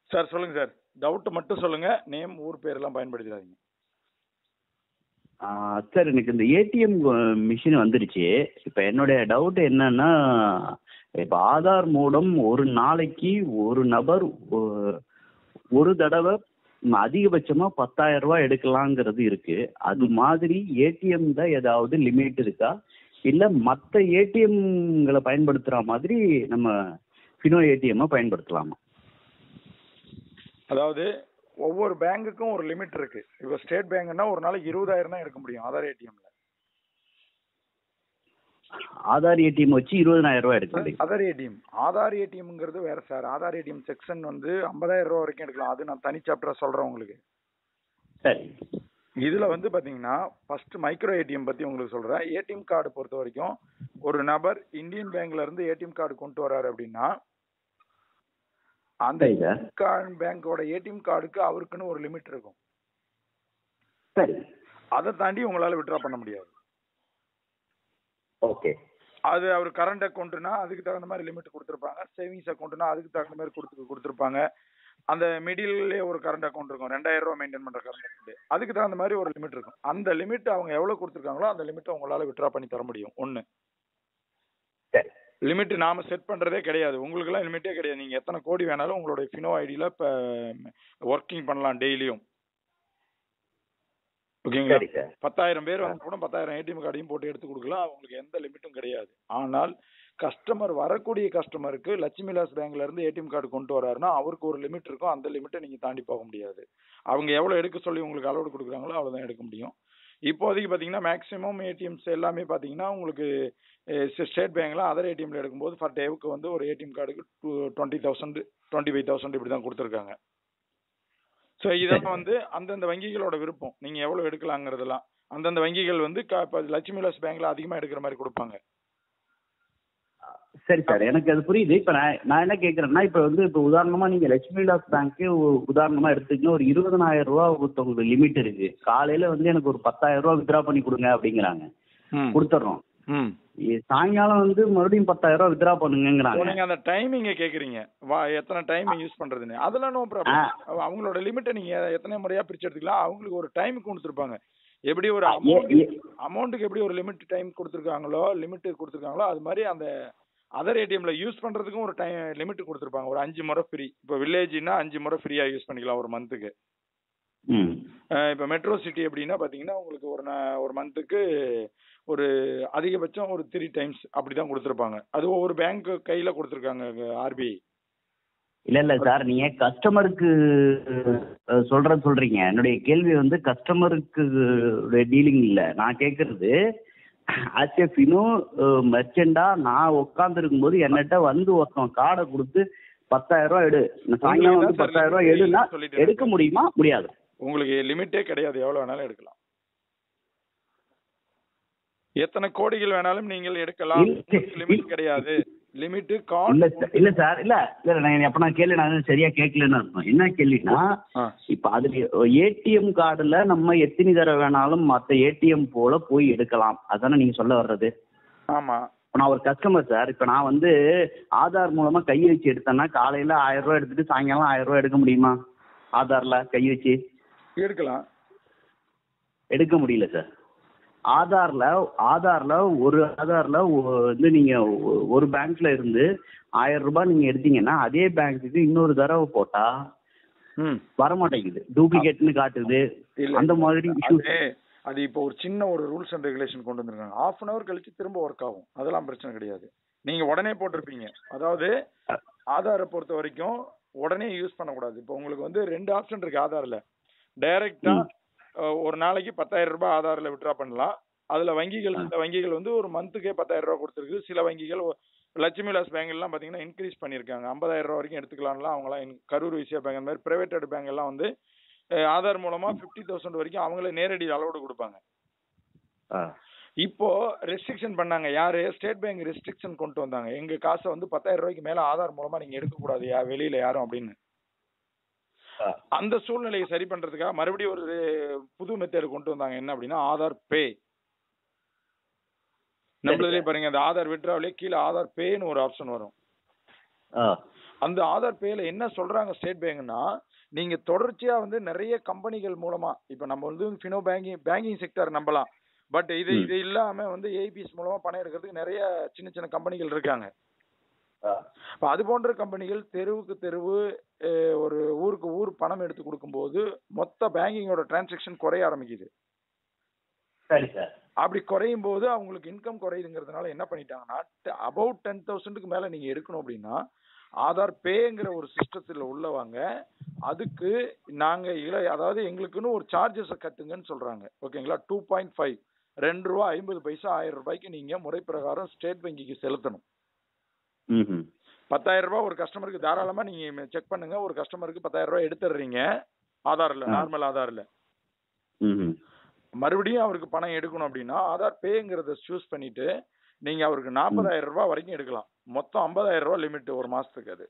Sir சொல்லுங்க sir doubt மட்டும் சொல்லுங்க நேம் ஊர் பேரெல்லாம் பயன்படுத்திடாதீங்க ஆ, சார் எனக்கு இந்த ஏடிஎம் மிஷின் வந்துருச்சு இப்போ என்னுடைய டவுட் என்னன்னா இப்போ ஆதார் மூலம் ஒரு நாளைக்கு ஒரு நபர் ஒ- ஒரு தடவை அதிகபட்சமாக பத்தாயிரம் ரூபாய் எடுக்கலாங்கிறது இருக்கு அது மாதிரி ஏடிஎம்ல ஏதாவது லிமிட் இருக்கா இல்லை மற்ற ஏடிஎம்களை பயன்படுத்துகிற மாதிரி நம்ம ஃபினோ ஏடிஎம்மை பயன்படுத்தலாமா அதாவது ஒவ்வொரு பேங்குக்கும் ஒரு லிமிட் இருக்கு இப்போ ஸ்டேட் பேங்க்னா ஒரு நாளைக்கு இருபதாயிரம் தான் எடுக்க முடியும் ஆதார் ஏடிஎம்ல ஆதார் ஏடிஎம் வச்சு இருபதனாயிரம் ரூபாய் எடுக்க முடியும் ஆதார் ஏடிஎம் ஆதார் ஏடிஎம்ங்கிறது வேற சார் ஆதார் ஏடிஎம் செக்ஷன் வந்து ஐம்பதாயிரம் ரூபா வரைக்கும் எடுக்கலாம் அது நான் தனி சாப்டரா சொல்றேன் உங்களுக்கு சரி இதுல வந்து பாத்தீங்கன்னா ஃபர்ஸ்ட் மைக்ரோ ஏடிஎம் பத்தி உங்களுக்கு சொல்றேன் ஏடிஎம் கார்டு பொறுத்த வரைக்கும் ஒரு நபர் இந்தியன் பேங்க்ல இருந்து ஏடிஎம் கார்டு கொண்டு வராரு அப்படின்னா அந்த சரி சார் பேங்கோட ஏடிஎம் கார்டுக்கு அவருக்குன்னு ஒரு லிமிட் இருக்கும் சரி அதை தாண்டி உங்களால வித்ட்ரா பண்ண முடியாது ஓகே அது அவர் கரண்ட் அக்கௌண்ட்னா அதுக்கு தகுந்த மாதிரி லிமிட் கொடுத்துருப்பாங்க சேவிங்ஸ் அக்கௌண்ட்னா அதுக்கு தகுந்த மாதிரி கொடுத்து கொடுத்துருப்பாங்க அந்த மிடில்லே ஒரு கரண்ட் அக்கௌண்ட் இருக்கும் ரெண்டாயிரம் ரூபாய் மெயின்டைன் பண்ற கரண்ட் அக்கௌண்ட் அதுக்கு தகுந்த மாதிரி ஒரு லிமிட் இருக்கும் அந்த லிமிட் அவங்க எவ்வளவு கொடுத்துருக்காங்களோ அந்த லிமிட்டை உங்களால வித்ட்ரா பண்ணி தர முடியும் ஒன்னு சரி லிமிட் நாம செட் பண்றதே கிடையாது உங்களுக்குலாம் லிமிட்டே கிடையாது நீங்க எத்தனை கோடி வேணாலும் உங்களுடைய ஃபினோ ஐடியில இப்ப ஒர்க்கிங் பண்ணலாம் டெய்லியும் ஓகேங்களா சரி சார் பத்தாயிரம் பேர் வந்து கூட பத்தாயிரம் ஏடிஎம் கார்டையும் போட்டு எடுத்து கொடுக்கலாம் அவங்களுக்கு எந்த லிமிட்டும் கிடையாது ஆனால் கஸ்டமர் வரக்கூடிய கஸ்டமருக்கு லட்சுமி விலாஸ் பேங்க்ல இருந்து ஏடிஎம் கார்டு கொண்டு வராருன்னா அவருக்கு ஒரு லிமிட் இருக்கும் அந்த லிமிட்டை நீங்க தாண்டி போக முடியாது அவங்க எவ்வளவு எடுக்க சொல்லி உங்களுக்கு அலோடு கொடுக்குறாங்களோ அவ்வளவுதான் எடுக்க முடியும் இப்போதைக்கு பாத்தீங்கன்னா மேக்ஸிமம் ஏடிஎம்ஸ் எல்லாமே பாத்தீங்கன்னா உங்களுக்கு ஸ்டேட் பேங்க்ல அதர் ஏடிஎம்ல எடுக்கும்போது ஃபார் டேவுக்கு வந்து ஒரு ஏடிஎம் கார்டுக்கு twenty thousand twenty five thousand இப்படி தான் கொடுத்துருக்காங்க ஸோ இதெல்லாம் வந்து அந்தந்த வங்கிகளோட விருப்பம் நீங்க எவ்வளவு எடுக்கலாங்கிறதெல்லாம் அந்தந்த வங்கிகள் வந்து க- இப்ப லட்சுமி விலாஸ் பேங்க்ல அதிகமா எடுக்கிற மாதிரி கொடுப்பாங்க சரி சார் எனக்கு அது புரியுது இப்போ நான் நான் என்ன கேட்குறேன்னா இப்போ வந்து இப்போ உதாரணமாக நீங்கள் லட்சுமி விலாஸ் பேங்க்கு உதாரணமாக எடுத்துக்கிங்க ஒரு இருபதனாயிரம் ரூபா ஒருத்தவங்களுக்கு லிமிட் இருக்கு காலையில் வந்து எனக்கு ஒரு பத்தாயிரம் ரூபா வித்ரா பண்ணி கொடுங்க அப்படிங்கிறாங்க ம். கொடுத்துட்றோம் ம் இ- சாயங்காலம் வந்து மறுபடியும் பத்தாயிரம் ரூபா வித்ரா இப்போ பண்ணுங்கங்கிறாங்க நீங்க அந்த டைமிங்க கேக்குறீங்க வா எத்தனை டைம் யூஸ் பண்றதுன்னு அதெல்லாம் நோ ப்ராப்ளம் அவங்களோட லிமிட்டை நீங்க எத்தனை முறையா பிரிச்சு எடுத்துக்கலாம் அவங்களுக்கு ஒரு டைம் கொடுத்துருப்பாங்க எப்படி ஒரு ஏ- அமௌண்ட் ஏ- அமௌண்ட்டுக்கு எப்படி ஒரு லிமிட் டைம் கொடுத்துருக்காங்களோ லிமிட் கொடுத்துருக்காங்களோ அது மாதிரி அந்த அதர் ஏடிஎம்ல யூஸ் பண்றதுக்கும் ஒரு டைம் லிமிட் கொடுத்துருப்பாங்க ஒரு அஞ்சு முறை ஃப்ரீ இப்போ வில்லேஜ்னா அஞ்சு முறை ஃப்ரீயா யூஸ் பண்ணிக்கலாம் ஒரு மந்த்துக்கு ம் இப்போ மெட்ரோ சிட்டி அப்படின்னா பார்த்தீங்கன்னா உங்களுக்கு ஒரு நா- ஒரு மந்த்துக்கு ஒரு அதிகபட்சம் ஒரு த்ரீ டைம்ஸ் அப்படி தான் கொடுத்துருப்பாங்க அது ஒவ்வொரு பேங்க் கையில் கொடுத்துருக்காங்க ஆர்பிஐ இல்ல இல்ல சார் நீங்க கஸ்டமருக்கு சொல்றது சொல்றீங்க என்னுடைய கேள்வி வந்து கஸ்டமருக்கு டீலிங் இல்ல நான் கேக்குறது ஆஸ் எ ஃபினோ மெர்ச்சண்டா நான் உட்கார்ந்து போது என்னட்ட வந்து ஒருத்தன் கார்டை கொடுத்து பத்தாயிரம் ரூபாய் எடு நான் சாயங்காலம் வந்து உங்களுக்கு தான் பத்தாயிரம் ரூபாய் எடுனா சொல்லிட்டு எடுக்க முடியுமா முடியாது உங்களுக்கு லிமிட்டே கிடையாது எவ்வளோ வேணாலும் எடுக்கலாம் எத்தனை கோடிகள் வேணாலும் நீங்கள் எடுக்கலாம் இல்ல, லிமிட் கிடையாது லிமிட் இல்ல கால் சார் இல்ல சார் இல்ல இல்ல நான் அப்ப நான் கேள்வி நான் சரியா கேட்கலன்னு அர்த்தம் என்ன கேள்வினா இப்ப அதுல ஏடிஎம் கார்டுல நம்ம எத்தனை தடவை வேணாலும் மத்த ஏடிஎம் போல போய் எடுக்கலாம் அதானே நீங்க சொல்ல வர்றது ஆமா இப்ப நான் ஒரு கஸ்டமர் சார் இப்ப நான் வந்து ஆதார் மூலமா கை வச்சு எடுத்தேன்னா காலையில ஆயிரம் ரூபாய் எடுத்துட்டு சாயங்காலம் ஆயிரம் ரூபாய் எடுக்க முடியுமா ஆதார்ல கை வச்சு எடுக்கலாம் எடுக்க முடியல சார் ஆதார்ல ஆதார்ல ஒரு ஆதார்ல ஒ- வந்து நீங்க ஒ- ஒரு பேங்க்ல இருந்து ஆயிரம் ரூபாய் நீங்க எடுத்தீங்கன்னா அதே பேங்க்குக்கு இன்னொரு தடவை போட்டா ம் வர மாட்டேங்குது டூப்ளிகேட்னு காட்டுது இல்ல. அந்த மாதிரி இஷ்யூஸ் அது அது இப்போ ஒரு சின்ன ஒரு ரூல்ஸ் அண்ட் ரெகுலேஷன் கொண்டு வந்திருக்காங்க half அன் ஹவர் கழிச்சு திரும்ப ஒர்க் ஆகும் அதெல்லாம் பிரச்சனை கிடையாது நீங்க உடனே போட்டிருப்பீங்க அதாவது ஆதாரை பொறுத்த வரைக்கும் உடனே யூஸ் பண்ணக்கூடாது இப்போ உங்களுக்கு வந்து ரெண்டு ஆப்ஷன் இருக்கு ஆதார்ல டைரக்டா ஒரு நாளைக்கு பத்தாயிரம் ரூபாய் ஆதார்ல வித்ட்ரா பண்ணலாம் அதுல வங்கிகள் சில வங்கிகள் வந்து ஒரு மந்த்துக்கே பத்தாயிரம் ரூபாய் கொடுத்துருக்கு சில வங்கிகள் ஒ- லட்சுமி விலாஸ் பேங்க் எல்லாம் பாத்தீங்கன்னா இன்க்ரீஸ் பண்ணிருக்காங்க ஐம்பதாயிரம் ரூபாய் வரைக்கும் எடுத்துக்கலாம்லாம் அவங்களாம் in- கரூர் விசியா பேங்க் அந்த மாதிரி பிரைவேட்டட் பேங்க் எல்லாம் வந்து அஹ், ஆதார் மூலமா ஃபிஃப்டி தௌசண்ட் வரைக்கும் அவங்களே நேரடி அளவோடு கொடுப்பாங்க இப்போ ரெஸ்ட்ரிக்ஷன் பண்ணாங்க யாரு ஸ்டேட் பேங்க் ரெஸ்ட்ரிக்ஷன் கொண்டு வந்தாங்க எங்க காசை வந்து பத்தாயிரம் ரூபாய்க்கு மேல ஆதார் மூலமா நீங்க எடுக்க கூடாது யா வெளியில யாரும் அப்படின்னு அந்த சூழ்நிலையை சரி பண்றதுக்காக மறுபடியும் ஒரு புது மெத்தேடு கொண்டு வந்தாங்க என்ன அப்படின்னா ஆதார் பே நம்மளதுலயே பாருங்க அந்த ஆதார் விட்ராவிலே கீழே ஆதார் பேன்னு ஒரு ஆப்ஷன் வரும் அந்த ஆதார் பேல என்ன சொல்றாங்க ஸ்டேட் பேங்க்னா நீங்க தொடர்ச்சியா வந்து நிறைய கம்பெனிகள் மூலமா இப்ப நம்ம வந்து ஃபினோ பேங்கிங் பேங்கிங் செக்டர் நம்பலாம் பட் இது ம். இது இல்லாம வந்து ஏபிஎஸ் மூலமா பணம் எடுக்கிறதுக்கு நிறைய சின்ன சின்ன கம்பெனிகள் இருக்காங்க ஆ. இப்ப அது போன்ற கம்பெனிகள் தெருவுக்கு தெருவு அஹ், ஒரு ஊருக்கு ஊர் பணம் எடுத்து கொடுக்கும்போது மொத்த பேங்கிங்கோட டிரான்சாக்ஷன் குறைய ஆரம்பிக்குது சரி சார் அப்படி குறையும் போது அவங்களுக்கு இன்கம் குறையுதுங்கிறதுனால என்ன பண்ணிட்டாங்கன்னா அபவுட் டென் தௌசண்ட்க்கு மேல நீங்க எடுக்கணும் அப்படின்னா ஆதார் பேங்கிற ஒரு சிஸ்டத்துல உள்ளவங்க அதுக்கு நாங்க இல அதாவது எங்களுக்குன்னு ஒரு சார்ஜஸ் கட்டுங்கன்னு சொல்றாங்க ஓகேங்களா டூ பாயிண்ட் ஃபைவ் ரெண்டு ரூபா ஐம்பது பைசா ஆயிரம் ரூபாய்க்கு நீங்க முறை பிரகாரம் ஸ்டேட் வங்கிக்கு செலுத்தணும் ம் பத்தாயிரம் ரூபாய் ஒரு கஸ்டமருக்கு தாராளமா நீங்க செக் பண்ணுங்க ஒரு கஸ்டமருக்கு பத்தாயிரம் ரூபாய் எடுத்துடுறீங்க ஆதார்ல ஆ. நார்மல் ஆதார்ல ம் மறுபடியும் அவருக்கு பணம் எடுக்கணும் அப்படின்னா ஆதார் பேங்கிறத சூஸ் பண்ணிட்டு நீங்க அவருக்கு நாற்பதாயிரம் ரூபாய் வரைக்கும் எடுக்கலாம் மொத்தம் ஐம்பதாயிரம் ரூபாய் லிமிட் ஒரு மாசத்துக்கு அது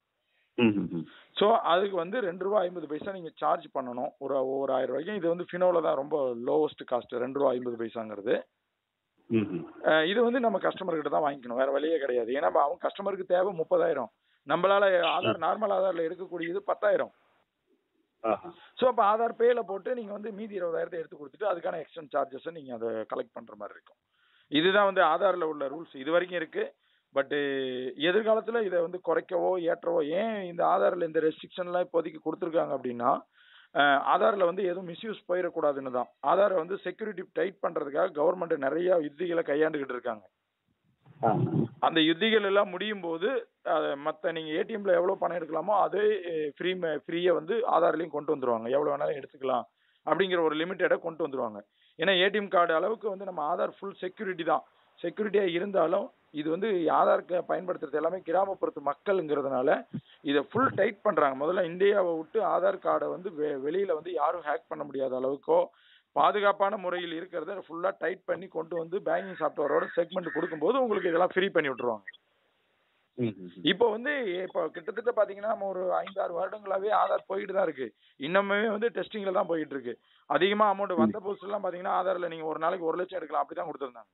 ம் ஸோ அதுக்கு வந்து ரெண்டு ரூபா ஐம்பது பைசா நீங்க சார்ஜ் பண்ணணும் ஒரு ஒரு ஆயிரம் ரூபாய்க்கும் இது வந்து ஃபினோல தான் ரொம்ப லோவஸ்ட் காஸ்ட் ரெண்டு ரூபா ஐம்பது பைசாங்கிறது ம் அஹ் இது வந்து நம்ம கஸ்டமர் கிட்ட தான் வாங்கிக்கணும் வேற வழியே கிடையாது ஏன்னா அவங்க கஸ்டமருக்கு தேவை முப்பதாயிரம் நம்மளால ஆதார் நார்மல் ஆதார்ல எடுக்கக்கூடியது பத்தாயிரம் ஆஹா ஸோ அப்போ ஆதார் பேல போட்டு நீங்க வந்து மீதி இருபதாயிரத்தை எடுத்து கொடுத்துட்டு அதுக்கான எக்ஸ்டன் சார்ஜஸை நீங்க அதை கலெக்ட் பண்ற மாதிரி இருக்கும் இதுதான் வந்து ஆதார்ல உள்ள ரூல்ஸ் இது வரைக்கும் இருக்கு பட் எதிர்காலத்துல இதை வந்து குறைக்கவோ ஏற்றவோ ஏன் இந்த ஆதார்ல இந்த ரெஸ்ட்ரிக்ஷன்லாம் இப்போதைக்கு கொடுத்துருக்காங்க அப்படின்னா அஹ், ஆதார்ல வந்து எதுவும் மிஸ்யூஸ் போயிடக்கூடாதுன்னு தான் ஆதாரை வந்து செக்யூரிட்டி டைட் பண்றதுக்காக கவர்மெண்ட் நிறைய யுத்திகளை கையாண்டுகிட்டு இருக்காங்க ஆ அந்த யுத்திகள் எல்லாம் முடியும் போது அஹ், மத்த நீங்க ஏடிஎம்ல எவ்வளவு பணம் எடுக்கலாமோ அதே ஃப்ரீ ஃப்ரீயை வந்து ஆதார்லயும் கொண்டு வந்துருவாங்க எவ்வளவு வேணாலும் எடுத்துக்கலாம் அப்படிங்கிற ஒரு லிமிட்டடை கொண்டு வந்துருவாங்க ஏன்னா ஏடிஎம் கார்டு அளவுக்கு வந்து நம்ம ஆதார் ஃபுல் செக்யூரிட்டி தான் செக்யூரிட்டியா இருந்தாலும் இது வந்து ஆதாருக்கு பயன்படுத்துறது எல்லாமே கிராமப்புறத்து மக்கள்ங்கிறதுனால இதை ஃபுல் டைட் பண்றாங்க முதல்ல இந்தியாவை விட்டு ஆதார் கார்டை வந்து வெ- வெளியில வந்து யாரும் ஹேக் பண்ண முடியாத அளவுக்கோ பாதுகாப்பான முறையில் இருக்கிறத ஃபுல்லா டைட் பண்ணி கொண்டு வந்து பேங்கிங் சாஃப்ட்வேரோட செக்மெண்ட் கொடுக்கும்போது உங்களுக்கு இதெல்லாம் ஃப்ரீ பண்ணி விட்டுருவாங்க ம் இப்போ வந்து இப்போ கிட்டத்தட்ட பாத்தீங்கன்னா நம்ம ஒரு ஐந்தாறு வருடங்களாவே ஆதார் போயிட்டு தான் இருக்கு இன்னுமே வந்து டெஸ்டிங்ல தான் போயிட்டு இருக்கு அதிகமா அமௌண்ட் வந்த புதுசுலாம் பாத்தீங்கன்னா ஆதார்ல நீங்க ஒரு நாளைக்கு ஒரு லட்சம் எடுக்கலாம் அப்படிதான் கொடுத்துருந்தாங்க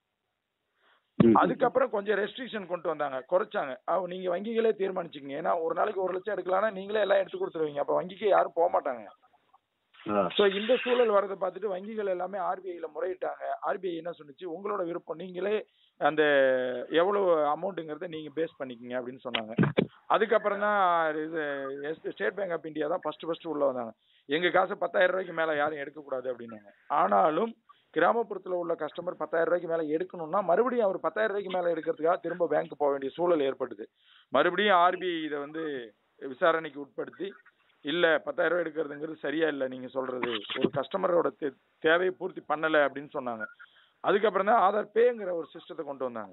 ம் அதுக்கப்புறம் கொஞ்சம் ரெஸ்ட்ரிக்ஷன் கொண்டு வந்தாங்க குறைச்சாங்க அவ நீங்க வங்கிகளே தீர்மானிச்சுக்கங்க ஏன்னா ஒரு நாளைக்கு ஒரு லட்சம் எடுக்கலாம்னா நீங்களே எல்லாம் எடுத்து கொடுத்துருவீங்க அப்ப வங்கிக்கு யாரும் போக மாட்டாங்க ஆ சோ இந்த சூழல் வரதை பார்த்துட்டு வங்கிகள் எல்லாமே ஆர்பிஐல முறையிட்டாங்க ஆர்பிஐ என்ன சொன்னுச்சு உங்களோட விருப்பம் நீங்களே அந்த எவ்வளவு அமௌண்ட்டுங்கிறத நீங்க பேஸ் பண்ணிக்கங்க அப்படின்னு சொன்னாங்க அதுக்கப்புறம் தான் இது ஸ்டேட் பேங்க் ஆஃப் இந்தியா தான் ஃபர்ஸ்ட் ஃபர்ஸ்ட் உள்ள வந்தாங்க எங்க காசு பத்தாயிரம் ரூபாய்க்கு மேல யாரும் எடுக்கக்கூடாது அப்படின்னாங்க ஆனாலும் கிராமப்புறத்துல உள்ள கஸ்டமர் பத்தாயிரம் ரூபாய்க்கு மேல எடுக்கணும்னா மறுபடியும் அவர் பத்தாயிரம் ரூபாய்க்கு மேல எடுக்கிறதுக்காக திரும்ப பேங்க் போக வேண்டிய சூழல் ஏற்படுது மறுபடியும் ஆர்பிஐ இதை வந்து விசாரணைக்கு உட்படுத்தி இல்ல பத்தாயிரம் ரூபாய் எடுக்கிறதுங்கிறது சரியா இல்ல நீங்க சொல்றது ஒரு கஸ்டமரோட தே- தேவையை பூர்த்தி பண்ணல அப்படின்னு சொன்னாங்க அதுக்கப்புறம் தான் ஆதார் பேங்கிற ஒரு சிஸ்டத்தை கொண்டு வந்தாங்க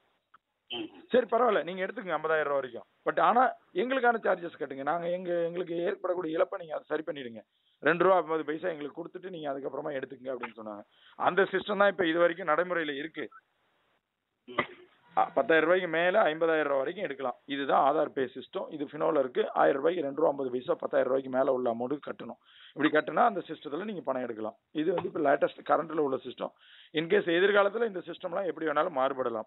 சரி பரவாயில்ல நீங்க எடுத்துக்கங்க ஐம்பதாயிரம் ரூபாய் வரைக்கும் பட் ஆனா எங்களுக்கான சார்ஜஸ் கட்டுங்க நாங்க எங்க எங்களுக்கு ஏற்படக்கூடிய இழப்பை நீங்க அதை சரி பண்ணிடுங்க ரெண்டு ரூபா ஐம்பது பைசா எங்களுக்கு கொடுத்துட்டு நீங்க அதுக்கப்புறமா எடுத்துக்கங்க அப்படின்னு சொன்னாங்க அந்த சிஸ்டம் தான் இப்ப இது வரைக்கும் நடைமுறையில இருக்கு அ, பத்தாயிரம் ரூபாய்க்கு மேல ஐம்பதாயிரம் ரூபாய் வரைக்கும் எடுக்கலாம் இதுதான் ஆதார் பே சிஸ்டம் இது ஃபினோல இருக்கு ஆயிரம் ரூபாய்க்கு ரெண்டு ரூபா ஐம்பது பைசா பத்தாயிரம் ரூபாய்க்கு மேல உள்ள அமௌண்ட் கட்டணும் இப்படி கட்டினா அந்த சிஸ்டத்துல நீங்க பணம் எடுக்கலாம் இது வந்து இப்போ லேட்டஸ்ட் கரண்ட்ல உள்ள சிஸ்டம் இன்கேஸ் எதிர்காலத்துல இந்த சிஸ்டம்லாம் எப்படி வேணாலும் மாறுபடலாம்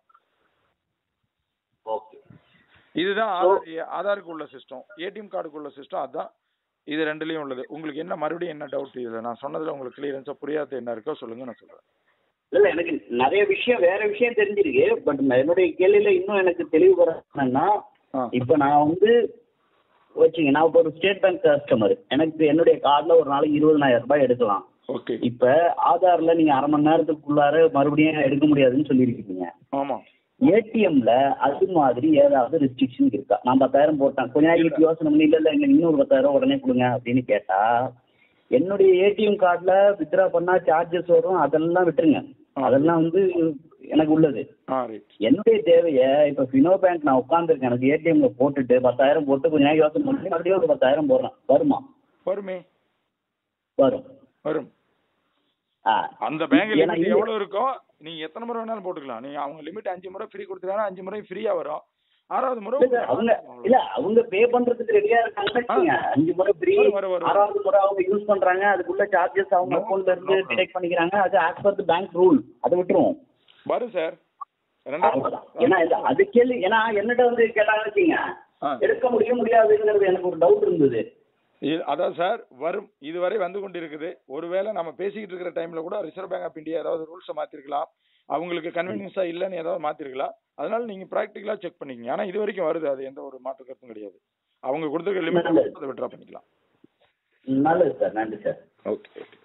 ஓகே இதுதான் ஆதார் ஆதாருக்கு உள்ள சிஸ்டம் ஏடிஎம் கார்டுக்கு உள்ள சிஸ்டம் அதான் இது ரெண்டுலயும் உள்ளது உங்களுக்கு என்ன மறுபடியும் என்ன டவுட் இதுல நான் சொன்னதுல உங்களுக்கு கிளியரன்ஸா புரியாத என்ன இருக்கோ சொல்லுங்க நான் சொல்றேன் இல்ல எனக்கு நிறைய விஷயம் வேற விஷயம் தெரிஞ்சிருக்கு பட் என்னுடைய கேள்வியில இன்னும் எனக்கு தெளிவு வர என்னன்னா ஆ. இப்ப நான் வந்து வச்சுங்க நான் இப்போ ஒரு ஸ்டேட் பேங்க் கஸ்டமர் எனக்கு என்னுடைய கார்டுல ஒரு நாளைக்கு இருபதனாயிரம் ரூபாய் எடுக்கலாம் ஓகே இப்ப ஆதார்ல நீங்க அரை மணி நேரத்துக்குள்ளார மறுபடியும் எடுக்க முடியாதுன்னு சொல்லியிருக்கீங்க ஆமா ஏடிஎம்ல அது மாதிரி ஏதாவது ரெஸ்ட்ரிக்ஷன் இருக்கா நான் பத்தாயிரம் போட்டேன் கொஞ்ச நேரம் யோசனை பண்ணி இல்ல இல்ல எங்க இன்னொரு பத்தாயிரம் உடனே கொடுங்க அப்படின்னு கேட்டா என்னுடைய ஏடிஎம் கார்டுல வித்ரா பண்ணா சார்ஜஸ் வரும் அதெல்லாம் விட்டுருங்க அதெல்லாம் வந்து எனக்கு உள்ளது ஆ ரைட் என்னுடைய தேவையை இப்ப ஃபினோ பேங்க் நான் உட்காந்துருக்கேன் எனக்கு ஏடிஎம்ல போட்டுட்டு பத்தாயிரம் போட்டு கொஞ்ச நேரம் யோசனை பண்ணி மறுபடியும் ஒரு பத்தாயிரம் போடுறேன் வருமா வருமே வரும் வரும் ஆ அந்த பேங்க் ஏன்னா லிமிட் இது- எவ்வளவு இருக்கோ நீங்க எத்தனை முறை வேணாலும் போட்டுக்கலாம் நீங்க அவங்க லிமிட் அஞ்சு முறை ஃப்ரீ கொடுத்துட்டாங்கன்னா அஞ்சு முறை ஃப்ரீயா வரும் ஆறாவது முறை இல்ல சார், அவங்க இல்ல அவங்க பே பண்றதுக்கு ரெடியா இருக்காங்கன்னு வச்சுக்கோங்க. அஞ்சு முறை ஃப்ரீ வரும், வரும், வரும். ஆறாவது முறை அவங்க யூஸ் பண்றாங்க அதுக்குள்ள சார்ஜஸ் அவங்க No, அக்கௌண்ட்ல இருந்து no problem. டிடெக்ட் பண்ணிக்கிறாங்க அது as per the bank rule அதை விட்டுருவோம் வரும் சார் அவ்வளவுதான். ஏன்னா ரெண்டாவது இது- அது கேள்வி ஏன்னா என்னட்ட வந்து கேட்டாங்கன்னு வச்சுங்க ஆ. எடுக்க முடியும் முடியாதுங்கிறது எனக்கு ஒரு டவுட் இருந்தது இது அதான் சார் வரும் இதுவரை வந்து கொண்டிருக்குது ஒருவேளை நம்ம பேசிக்கிட்டு இருக்கிற டைம்ல கூட ரிசர்வ் பேங்க் ஆஃப் இந்தியா ஏதாவது ரூல்ஸை மாத்திருக்கலாம் அவங்களுக்கு கன்வீனியன்ஸா இல்லைன்னு ஏதாவது மாத்திருக்கலாம் அதனால நீங்க ப்ராக்டிக்கலா செக் பண்ணிக்கங்க ஆனா இது வரைக்கும் வருது அது எந்த ஒரு மாற்று கருத்தும் கிடையாது அவங்க கொடுத்துருக்க லிமிட் நல்லது. அதை விட்ரா பண்ணிக்கலாம் நல்லது சார் நன்றி சார் ஓகே ஓகே